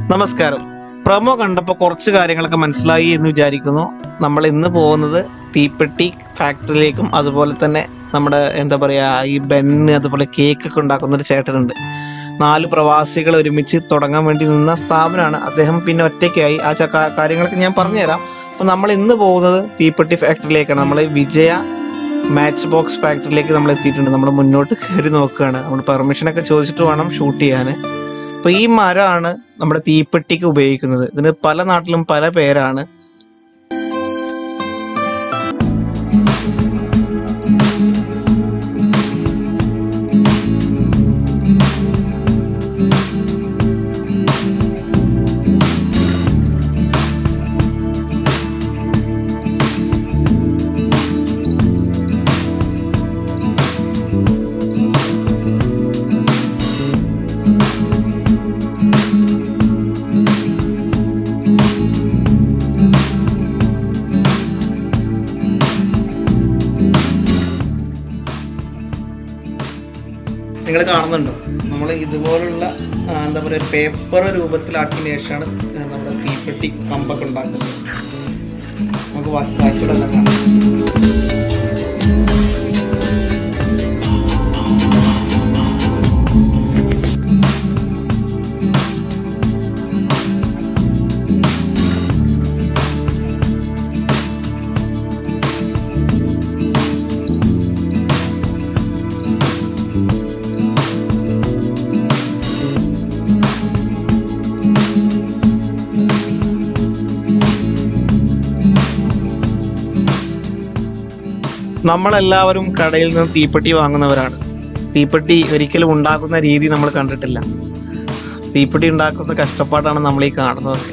നമസ്കാരം പ്രൊമോ കണ്ടപ്പോൾ കുറച്ച് കാര്യങ്ങളൊക്കെ മനസ്സിലായി എന്ന് വിചാരിക്കുന്നു നമ്മൾ ഇന്ന് പോകുന്നത് തീപ്പെട്ടി ഫാക്ടറിയിലേക്കും അതുപോലെ തന്നെ നമ്മുടെ എന്താ പറയുക ഈ ബെന്ന് അതുപോലെ കേക്ക് ഒക്കെ ഉണ്ടാക്കുന്ന ഒരു ചേട്ടനുണ്ട് നാല് പ്രവാസികൾ ഒരുമിച്ച് തുടങ്ങാൻ വേണ്ടി നിന്ന സ്ഥാപനമാണ് അദ്ദേഹം പിന്നെ ഒറ്റയ്ക്കായി ആ ച- കാ- കാര്യങ്ങളൊക്കെ ഞാൻ പറഞ്ഞുതരാം അപ്പോൾ നമ്മൾ ഇന്ന് പോകുന്നത് തീപ്പെട്ടി ഫാക്ടറിയിലേക്കാണ് നമ്മൾ വിജയ മാച്ച് ബോക്സ് ഫാക്ടറിയിലേക്ക് നമ്മൾ എത്തിയിട്ടുണ്ട് നമ്മൾ മുന്നോട്ട് കയറി നോക്കുകയാണ് നമ്മൾ പെർമിഷനൊക്കെ ചോദിച്ചിട്ട് വേണം ഷൂട്ട് ചെയ്യാൻ അപ്പൊ ഈ മരമാണ് നമ്മുടെ തീപ്പെട്ടിക്ക് ഉപയോഗിക്കുന്നത് ഇതിന് പല നാട്ടിലും പല പേരാണ് നിങ്ങൾ കാണുന്നുണ്ടോ നമ്മൾ ഇതുപോലുള്ള ആ, എന്താ പറയുക പേപ്പർ രൂപത്തിലാക്കിയതിന് ശേഷമാണ് ആ, നമ്മുടെ തീപ്പെട്ടി കമ്പൊക്കെ ഉണ്ടാക്കുന്നത് നമുക്ക് ബാക്കി കാഴ്ചകളെല്ലാം കാണാം നമ്മളെല്ലാവരും കടയിൽ നിന്ന് തീപ്പെട്ടി വാങ്ങുന്നവരാണ് തീപ്പെട്ടി ഒരിക്കലും ഉണ്ടാക്കുന്ന രീതി നമ്മൾ കണ്ടിട്ടില്ല തീപ്പെട്ടി ഉണ്ടാക്കുന്ന കഷ്ടപ്പാടാണ് നമ്മൾ ഈ കാണുന്നതൊക്കെ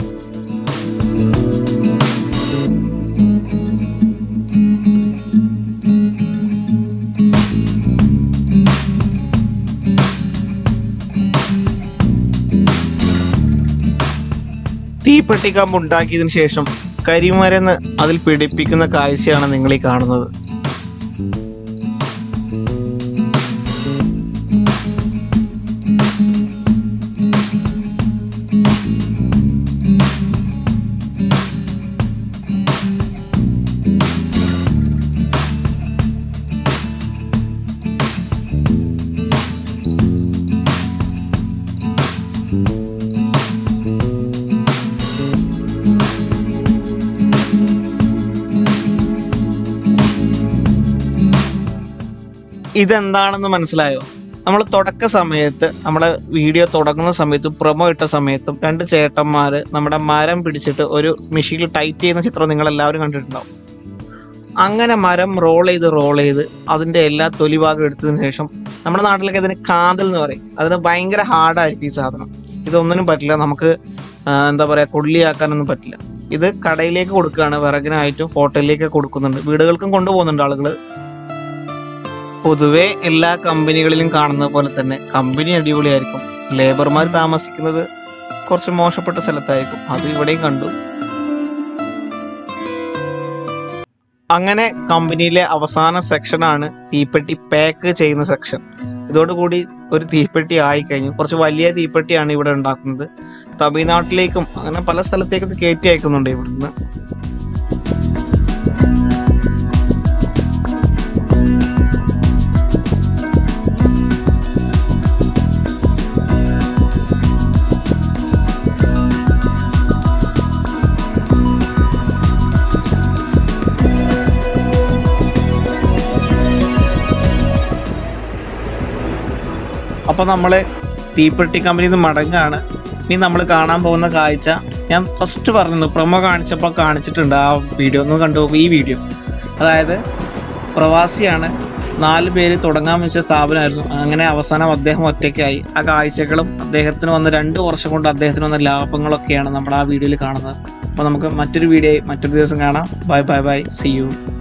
തീപ്പെട്ടി കമ്പ് ഉണ്ടാക്കിയതിനു ശേഷം കരിമരുന്ന് അതിൽ പിടിപ്പിക്കുന്ന കാഴ്ചയാണ് നിങ്ങൾ ഈ കാണുന്നത് ഇതെന്താണെന്ന് മനസ്സിലായോ നമ്മൾ തുടക്ക സമയത്ത് നമ്മുടെ വീഡിയോ തുടങ്ങുന്ന സമയത്തും പ്രൊമോ ഇട്ട സമയത്തും രണ്ട് ചേട്ടന്മാര് നമ്മുടെ മരം പിടിച്ചിട്ട് ഒരു മെഷീനിൽ ടൈറ്റ് ചെയ്യുന്ന ചിത്രം നിങ്ങൾ എല്ലാവരും കണ്ടിട്ടുണ്ടാവും അങ്ങനെ മരം റോൾ ചെയ്ത് റോൾ ചെയ്ത് അതിന്റെ എല്ലാ തൊലിഭാഗം എടുത്തതിന് ശേഷം നമ്മുടെ നാട്ടിലൊക്കെ അതിന് കാതൽ എന്ന് പറയും അതിന് ഭയങ്കര ഹാർഡായിരിക്കും ഈ സാധനം ഇതൊന്നിനും പറ്റില്ല നമുക്ക് ആ, എന്താ പറയാ കൊള്ളിയാക്കാനൊന്നും പറ്റില്ല ഇത് കടയിലേക്ക് കൊടുക്കുകയാണ് വിറകിനായിട്ടും ഹോട്ടലിലേക്ക് കൊടുക്കുന്നുണ്ട് വീടുകൾക്കും കൊണ്ടുപോകുന്നുണ്ട് ആളുകൾ പൊതുവെ എല്ലാ കമ്പനികളിലും കാണുന്ന പോലെ തന്നെ കമ്പനി അടിപൊളിയായിരിക്കും ലേബർമാർ താമസിക്കുന്നത് കുറച്ച് മോശപ്പെട്ട സ്ഥലത്തായിരിക്കും അത് ഇവിടെയും കണ്ടു അങ്ങനെ കമ്പനിയിലെ അവസാന സെക്ഷനാണ് തീപ്പെട്ടി പാക്ക് ചെയ്യുന്ന സെക്ഷൻ ഇതോടുകൂടി ഒരു തീപ്പെട്ടി ആയിക്കഴിഞ്ഞു കുറച്ച് വലിയ തീപ്പെട്ടിയാണ് ഇവിടെ ഉണ്ടാക്കുന്നത് തമിഴ്നാട്ടിലേക്കും അങ്ങനെ പല സ്ഥലത്തേക്കും ഇത് കയറ്റി അയക്കുന്നുണ്ട് ഇവിടുന്ന് അപ്പോൾ നമ്മൾ തീപ്പെട്ടി കമ്പനിയിൽ നിന്ന് മടങ്ങാണ് ഇനി നമ്മൾ കാണാൻ പോകുന്ന കാഴ്ച ഞാൻ ഫസ്റ്റ് പറഞ്ഞു പ്രൊമോ കാണിച്ചപ്പോൾ കാണിച്ചിട്ടുണ്ട് ആ വീഡിയോ ഒന്ന് കണ്ടു നോക്കൂ, ഈ വീഡിയോ അതായത് പ്രവാസിയാണ് നാല് പേര് തുടങ്ങാൻ വെച്ച സ്ഥാപനമായിരുന്നു അങ്ങനെ അവസാനം അദ്ദേഹം ഒറ്റയ്ക്കായി ആ കാഴ്ചകളും അദ്ദേഹത്തിന് വന്ന രണ്ട് വർഷം കൊണ്ട് അദ്ദേഹത്തിന് വന്ന ലാഭങ്ങളൊക്കെയാണ് നമ്മൾ ആ വീഡിയോയിൽ കാണുന്നത് അപ്പോൾ നമുക്ക് മറ്റൊരു വീഡിയോ മറ്റൊരു ദിവസം കാണാം bye bye bye see U